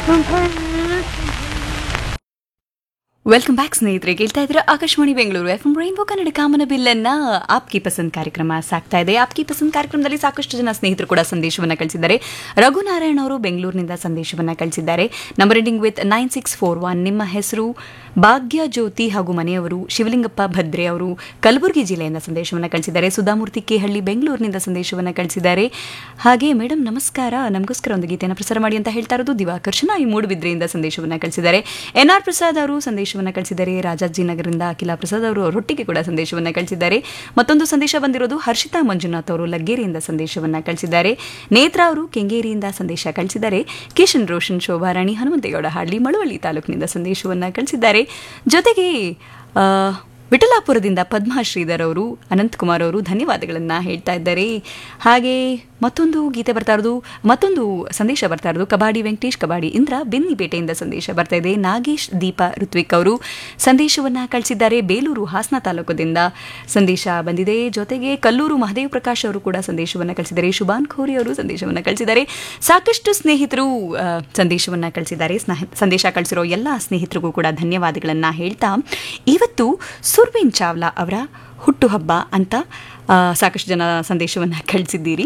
welcome back ಸ್ನೇಹಿತರೆ ಕೇಳ್ತಾ ಇದ್ರೆ ಆಕಾಶವಾಣಿ ಬೆಂಗಳೂರು ಎಫ್ ರೈನ್ಬೋ ಕನ್ನಡ ಕಾಮನ ಬಿಲ್ಲನ್ನ ಆಪ್ಕಿ ಪಸಂದ್ ಕಾರ್ಯಕ್ರಮ ಸಾಕ್ತಾ ಇದೆ ಆಪ್ಕಿ ಪಸಂದ್ ಕಾರ್ಯಕ್ರಮದಲ್ಲಿ ಸಾಕಷ್ಟು ಜನ ಸ್ನೇಹಿತರು ಕೂಡ ಸಂದೇಶವನ್ನ ಕಳಿಸಿದ್ದಾರೆ ರಘುನಾರಾಯಣ ಅವರು ಬೆಂಗಳೂರಿನಿಂದ ಸಂದೇಶವನ್ನ ಕಳಿಸಿದ್ದಾರೆ number ending with nine six four one ನಿಮ್ಮ ಹೆಸರು ಭಾಗ್ಯ ಜ್ಯೋತಿ ಹಾಗೂ ಮನೆಯವರು ಶಿವಲಿಂಗಪ್ಪ ಭದ್ರೆ ಅವರು ಕಲಬುರಗಿ ಜಿಲ್ಲೆಯಿಂದ ಸಂದೇಶವನ್ನ ಕಳಿಸಿದ್ದಾರೆ ಸುಧಾಮೂರ್ತಿ ಕೇಹಳ್ಳಿ ಬೆಂಗಳೂರಿನಿಂದ ಸಂದೇಶವನ್ನ ಕಳಿಸಿದ್ದಾರೆ ಹಾಗೆ ಮೇಡಮ್ ನಮಸ್ಕಾರ ನಮಗೋಸ್ಕರ ಒಂದು ಗೀತೆಯನ್ನು ಪ್ರಸಾರ ಮಾಡಿ ಅಂತ ಹೇಳ್ತಾ ಇರೋದು ದಿವಾಕರ್ ಈ ಮೂಡುಬಿದ್ರೆಯಿಂದ ಸಂದೇಶವನ್ನ ಕಳಿಸಿದ್ದಾರೆ ಎನ್ ಆರ್ ಪ್ರಸಾದ್ ಅವರು ಸಂದೇಶವನ್ನ ಕಳಿಸಿದ್ದಾರೆ ರಾಜಾಜಿನಗರದಿಂದ ಅಖಿಲ ಪ್ರಸಾದ್ ಅವರು ಅವರೊಟ್ಟಿಗೆ ಕೂಡ ಸಂದೇಶವನ್ನ ಕಳಿಸಿದ್ದಾರೆ ಮತ್ತೊಂದು ಸಂದೇಶ ಬಂದಿರೋದು ಹರ್ಷಿತಾ ಮಂಜುನಾಥ್ ಅವರು ಲಗ್ಗೇರಿಯಿಂದ ಸಂದೇಶವನ್ನ ಕಳಿಸಿದ್ದಾರೆ ನೇತ್ರ ಅವರು ಕೆಂಗೇರಿಯಿಂದ ಸಂದೇಶ ಕಳಿಸಿದ್ದಾರೆ ಕಿಶನ್ ರೋಷನ್ ಶೋಭಾರಾಣಿ ಹನುಮಂತೇಗೌಡ ಹಾಡ್ಲಿ ಮಳವಳ್ಳಿ ತಾಲೂಕಿನಿಂದ ಸಂದೇಶವನ್ನ ಕಳಿಸಿದ್ದಾರೆ ಜೊತೆಗೆ ಆ, ವಿಠಲಾಪುರದಿಂದ ಪದ್ಮಾ ಶ್ರೀಧರ್ ಅವರು ಅನಂತಕುಮಾರ್ ಅವರು ಧನ್ಯವಾದಗಳನ್ನ ಹೇಳ್ತಾ ಇದ್ದಾರೆ ಹಾಗೆ ಮತ್ತೊಂದು ಗೀತೆ ಬರ್ತಾ ಇರೋದು ಮತ್ತೊಂದು ಸಂದೇಶ ಬರ್ತಾ ಇರೋದು ಕಬಾಡಿ ವೆಂಕಟೇಶ್ ಕಬಾಡಿ ಇಂದ್ರ ಬೆನ್ನಿಪೇಟೆಯಿಂದ ಸಂದೇಶ ಬರ್ತಾ ಇದೆ ನಾಗೇಶ್ ದೀಪ ಋತ್ವಿಕ್ ಅವರು ಸಂದೇಶವನ್ನ ಕಳಿಸಿದ್ದಾರೆ ಬೇಲೂರು ಹಾಸನ ತಾಲೂಕದಿಂದ ಸಂದೇಶ ಬಂದಿದೆ ಜೊತೆಗೆ ಕಲ್ಲೂರು ಮಹದೇವ್ ಪ್ರಕಾಶ್ ಅವರು ಕೂಡ ಸಂದೇಶವನ್ನ ಕಳಿಸಿದ್ದಾರೆ ಶುಭಾನ್ ಖೋರಿ ಅವರು ಸಂದೇಶವನ್ನ ಕಳಿಸಿದ್ದಾರೆ ಸಾಕಷ್ಟು ಸ್ನೇಹಿತರು ಆ, ಸಂದೇಶವನ್ನ ಕಳಿಸಿದ್ದಾರೆ ಸ್ನೇಹ- ಸಂದೇಶ ಕಳಿಸಿರೋ ಎಲ್ಲ ಸ್ನೇಹಿತರಿಗೂ ಕೂಡ ಧನ್ಯವಾದಗಳನ್ನ ಹೇಳ್ತಾ ಇವತ್ತು ಸುರ್ಬಿನ್ ಚಾವ್ಲಾ ಅವರ ಹುಟ್ಟುಹಬ್ಬ ಅಂತ ಆ, ಸಾಕಷ್ಟು ಜನ ಸಂದೇಶವನ್ನು ಕಳಿಸಿದ್ದೀರಿ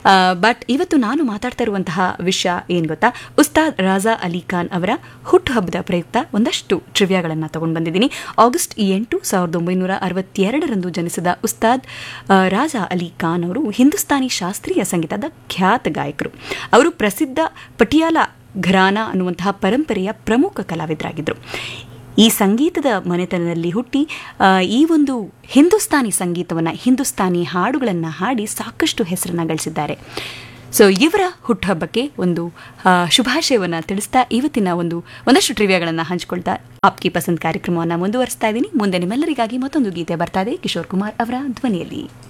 ಬಟ್ ಇವತ್ತು ನಾನು ಮಾತಾಡ್ತಾ ಇರುವಂತಹ ವಿಷಯ ಏನು ಗೊತ್ತಾ ಉಸ್ತಾದ್ ರಾಜಾ ಅಲಿ ಖಾನ್ ಅವರ ಹುಟ್ಟುಹಬ್ಬದ ಪ್ರಯುಕ್ತ ಒಂದಷ್ಟು ಟ್ರಿವ್ಯಾಗಳನ್ನು ತಗೊಂಡು ಬಂದಿದ್ದೀನಿ ಆಗಸ್ಟ್ ಎಂಟು ಸಾವಿರದ ಒಂಬೈನೂರ ಅರವತ್ತೆರಡರಂದು ಜನಿಸಿದ ಉಸ್ತಾದ್ ಆ, ರಾಜಾ ಅಲಿ ಖಾನ್ ಅವರು ಹಿಂದೂಸ್ತಾನಿ ಶಾಸ್ತ್ರೀಯ ಸಂಗೀತದ ಖ್ಯಾತ ಗಾಯಕರು ಅವರು ಪ್ರಸಿದ್ಧ ಪಟಿಯಾಲ ಘರಾನ ಅನ್ನುವಂತಹ ಪರಂಪರೆಯ ಪ್ರಮುಖ ಕಲಾವಿದರಾಗಿದ್ದರು ಈ ಸಂಗೀತದ ಮನೆತನದಲ್ಲಿ ಹುಟ್ಟಿ ಆ, ಈ ಒಂದು ಹಿಂದೂಸ್ತಾನಿ ಸಂಗೀತವನ್ನು ಹಿಂದೂಸ್ತಾನಿ ಹಾಡುಗಳನ್ನು ಹಾಡಿ ಸಾಕಷ್ಟು ಹೆಸರನ್ನು ಗಳಿಸಿದ್ದಾರೆ ಸೊ ಇವರ ಹುಟ್ಟುಹಬ್ಬಕ್ಕೆ ಒಂದು ಆ, ಶುಭಾಶಯವನ್ನು ತಿಳಿಸ್ತಾ ಇವತ್ತಿನ ಒಂದು ಒಂದಷ್ಟು ಟ್ರಿವಿಯಾಗಳನ್ನು ಹಂಚಿಕೊಳ್ತಾ ಆಪ್ಕಿ ಪಸಂದ್ ಕಾರ್ಯಕ್ರಮವನ್ನು ಮುಂದುವರಿಸ್ತಾ ಇದ್ದೀನಿ ಮುಂದೆ ನಿಮ್ಮೆಲ್ಲರಿಗಾಗಿ ಮತ್ತೊಂದು ಗೀತೆ ಬರ್ತಾ ಇದೆ ಕಿಶೋರ್ ಕುಮಾರ್ ಅವರ ಧ್ವನಿಯಲ್ಲಿ